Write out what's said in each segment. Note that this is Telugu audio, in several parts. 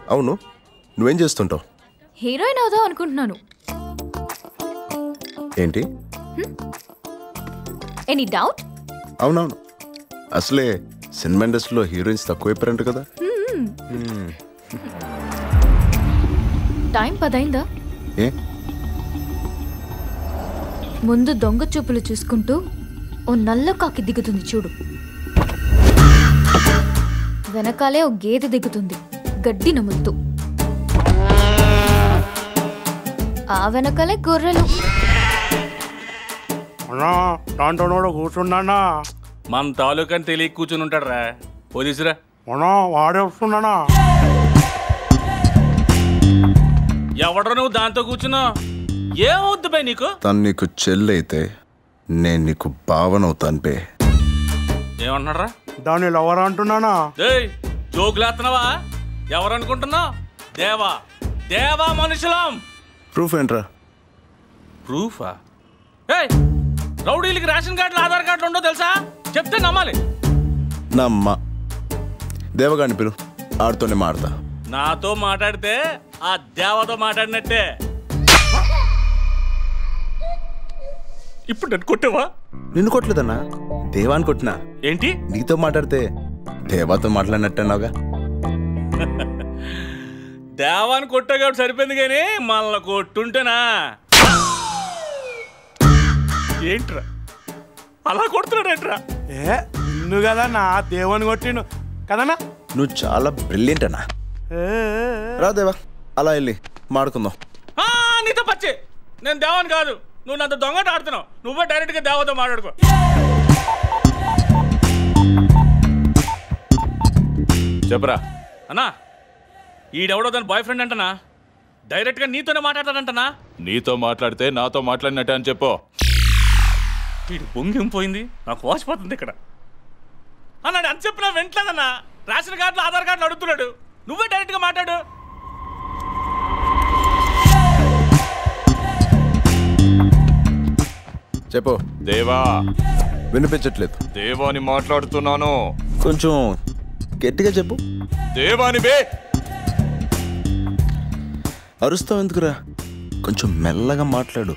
అవును నువ్వేం చేస్తుంటావు హీరోయిన్ అవుదాం అనుకుంటున్నాను ఏంటి ఎనీ డౌట్ అవునవును అసలే సినిమా ఇండస్ట్రీలో హీరోయిన్స్ తక్కువైపోయారంట కదా టైం పదైందా ఏ ముందు దొంగ చూపులు చూసుకుంటూ ఓ నల్ల కాకి దిగుతుంది చూడు వెనకాలే ఓ గేదె దిగుతుంది గడ్డి నములుతూ ఆ వెనకాలే గొర్రెలు అన్నా దాంట్లో కూర్చున్నానా మన తాలూకాని తెలియ కూర్చుని ఉంటాడు రా పోలీసురా అన్నా వాడే వస్తున్నానా ఎవడరా నువ్వు దాంతో కూర్చున్నావు ఏమవుద్దు బై నీకు తను నీకు చెల్లైతే నేను నీకు భావనవుతాను పే ఏమంటున్నారా దాన్ని లవర్ అంటున్నానా ఏయ్ జోకులేస్తున్నావా ఎవరనుకుంటున్నావు దేవా దేవా మనుషులం ప్రూఫ్ ఏంట్రా ప్రూఫా ఏయ్ రౌడీలకి రేషన్ కార్డులు ఆధార్ కార్డులు ఉండో తెలుసా చెప్తే నమ్మాలి నా అమ్మ దేవగాడిని పిలు ఆడుతోనే మాడతా నాతో మాట్లాడితే ఆ దేవతో మాట్లాడినట్టే ఇప్పుడు నన్ను కొట్టావా నిన్ను కొట్టలేదన్నా దేవాన్ని కొట్టినా ఏంటి నీతో మాట్లాడితే దేవాతో మాట్లాడినట్టన్నావుగా దేవాన్ని కొట్టా కాబట్టి సరిపోయింది కానీ మనల్ని కొట్టుంటేనా ఏంట్రా అలా కొడుతున్నాడేంట్రా ఏ నిన్ను కదన్నా దేవుని కొట్టిండు కదన్నా నువ్వు చాలా బ్రిలియంట్ అన్నా ఏ, ఏ, ఏ. రా దేవా అలా వెళ్ళి మాడుకుందాం ఆ, నీతో పచ్చి నేను దేవాన్ని కాదు నువ్వు నాతో దొంగట ఆడుతున్నావు నువ్వే డైరెక్ట్గా దేవతో మాట్లాడుకో చెప్పరా అన్నా ఈడెవడో దాని బాయ్ ఫ్రెండ్ అంటనా డైరెక్ట్గా నీతోనే మాట్లాడతాడంటనా నీతో మాట్లాడితే నాతో మాట్లాడినట్టే అని చెప్పు వీడు పొంగిం పోయింది నాకు వాసిపోతుంది ఇక్కడ అన్నాడు అని చెప్పినా వెంటలేదన్నా రేషన్ కార్డులు ఆధార్ కార్డులు అడుగుతున్నాడు నువ్వే డైరెక్ట్గా మాట్లాడు చెప్పు దేవా వినిపించట్లేదు దేవాని మాట్లాడుతున్నాను కొంచెం గట్టిగా చెప్పు దేవాని బే అరుస్తావు ఎందుకురా కొంచెం మెల్లగా మాట్లాడు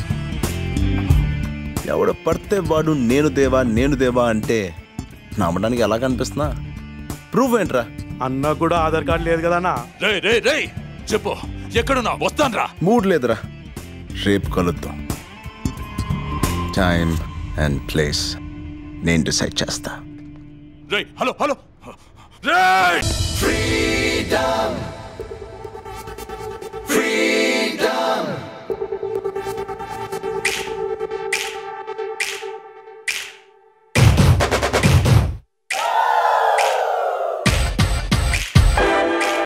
ఎవడ పడితే వాడు నేను దేవా నేను దేవా అంటే నమ్మడానికి ఎలా కనిపిస్తున్నా ప్రూఫ్ ఏంట్రా అన్న కూడా ఆధార్ కార్డు లేదు కదన్నా రే రే రే చెప్పు ఎక్కడున్నా వస్తాన్రా మూడ్ లేదురా రేపు కలుద్దాం టైం అండ్ ప్లేస్ నేను డిసైడ్ చేస్తా రే హలో హలో రే